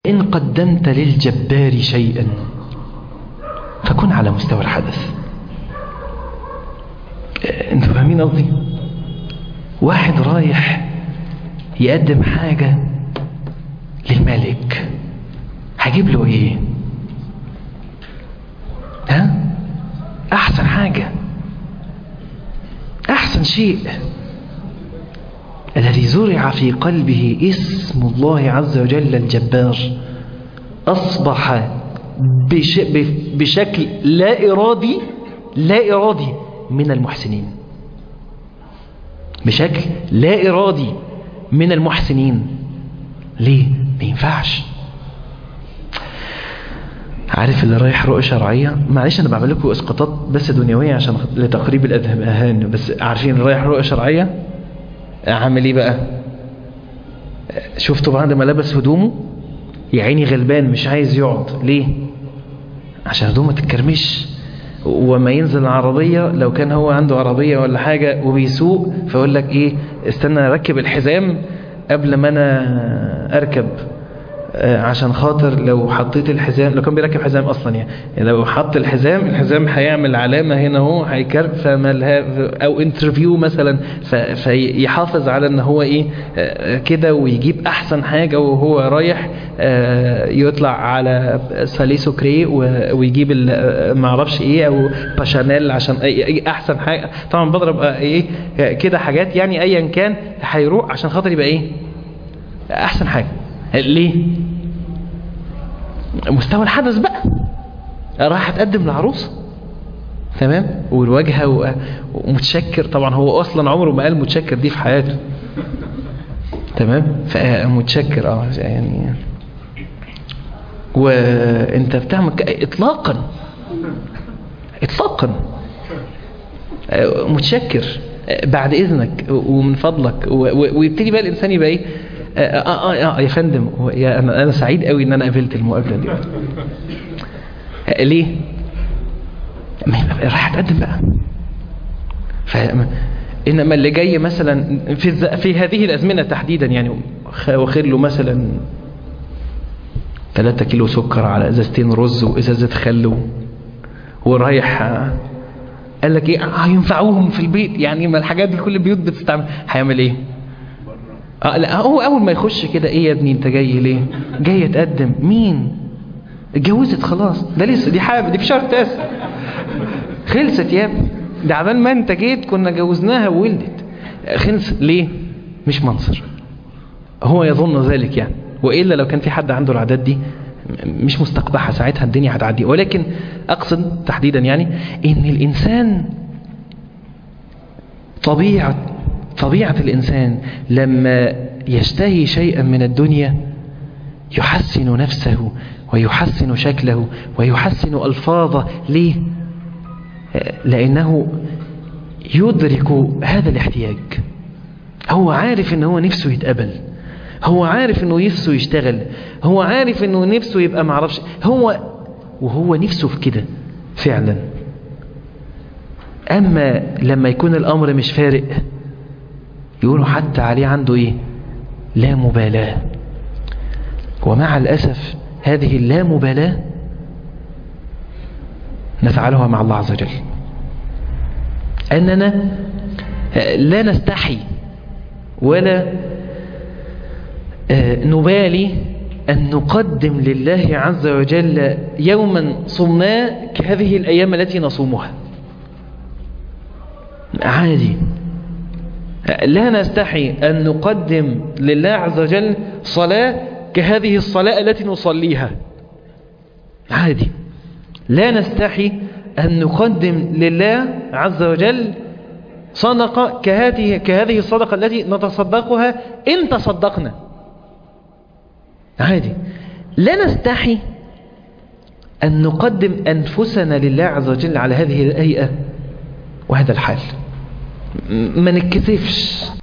إن قدمت للجبار شيئا فكن على مستوى الحدث انتوا فاهمين قصدي واحد رايح يقدم حاجة للملك هجيب له ايه ها احسن حاجة احسن شيء الذي زرع في قلبه اسم الله عز وجل الجبار أصبح بش بشكل لا إرادي لا إرادي من المحسنين بشكل لا إرادي من المحسنين ليه؟ ما ينفعش عارف اللي رايح رؤى شرعية معلش أنا بعمل لكم إسقاطات بس دنيوية عشان لتقريب الأذهان بس عارفين اللي رايح رؤى شرعية عامل إيه بقى شفتوا بعد ما لبس هدومه يا عيني غلبان مش عايز يقعد ليه عشان هدومه تتكرمش وما ينزل العربية لو كان هو عنده عربية ولا حاجة وبيسوق فيقول لك ايه استنى اركب الحزام قبل ما انا اركب عشان خاطر لو حطيت الحزام لو كان بيركب حزام اصلا يعني لو حط الحزام الحزام هيعمل علامه هنا اهو هيكر فملها او انترفيو مثلا فيحافظ على ان هو ايه كده ويجيب احسن حاجه وهو رايح يطلع على ساليسو كري ويجيب ما اعرفش ايه او باشانيل عشان أي احسن حاجه طبعا بضرب ايه كده حاجات يعني ايا كان هيروح عشان خاطر يبقى ايه احسن حاجه ليه مستوى الحدث بقى راح اتقدم لعروسه تمام والواجهه ومتشكر طبعا هو اصلا عمره ما قال متشكر دي في حياته تمام فمتشكر اه يعني وانت بتعمل اطلاقا اطلاقا متشكر بعد اذنك ومن فضلك ويبتدي بقى الانسان يبقى ايه آه, آه, آه, آه يا فندم يا أنا, أنا سعيد قوي إن أنا قابلت المقابلة دي آه ليه؟ راح أتقدم بقى ف إنما اللي جاي مثلا في في هذه الأزمنة تحديدا يعني واخد له مثلا 3 كيلو سكر على ازازتين رز وازازه خل ورايح قال لك ايه هينفعوهم في البيت يعني ما الحاجات دي كل البيوت بتستعمل هيعمل ايه آه لا هو اول ما يخش كده ايه يا ابني انت جاي ليه جاي اتقدم مين اتجوزت خلاص ده لسه دي حابه دي في شهر تاسع خلصت يا ابني ده عبال ما انت جيت كنا جوزناها وولدت خلص ليه مش منصر هو يظن ذلك يعني والا لو كان في حد عنده العادات دي مش مستقبحة ساعتها الدنيا هتعدي ولكن أقصد تحديدا يعني إن الإنسان طبيعة طبيعة الإنسان لما يشتهي شيئا من الدنيا يحسن نفسه ويحسن شكله ويحسن ألفاظه ليه؟ لأنه يدرك هذا الاحتياج هو عارف ان هو نفسه يتقبل هو عارف انه نفسه يشتغل هو عارف انه نفسه يبقى معرفش هو وهو نفسه في كده فعلا اما لما يكون الامر مش فارق يقولوا حتى عليه عنده ايه لا مبالاة ومع الأسف هذه اللا مبالاة نفعلها مع الله عز وجل أننا لا نستحي ولا نبالي أن نقدم لله عز وجل يوما صمناه كهذه الأيام التي نصومها عادي لا نستحي أن نقدم لله عز وجل صلاة كهذه الصلاة التي نصليها عادي لا نستحي أن نقدم لله عز وجل صدقة كهذه, كهذه الصدقة التي نتصدقها إن تصدقنا عادي لا نستحي أن نقدم أنفسنا لله عز وجل على هذه الهيئة وهذا الحال ما نتكسفش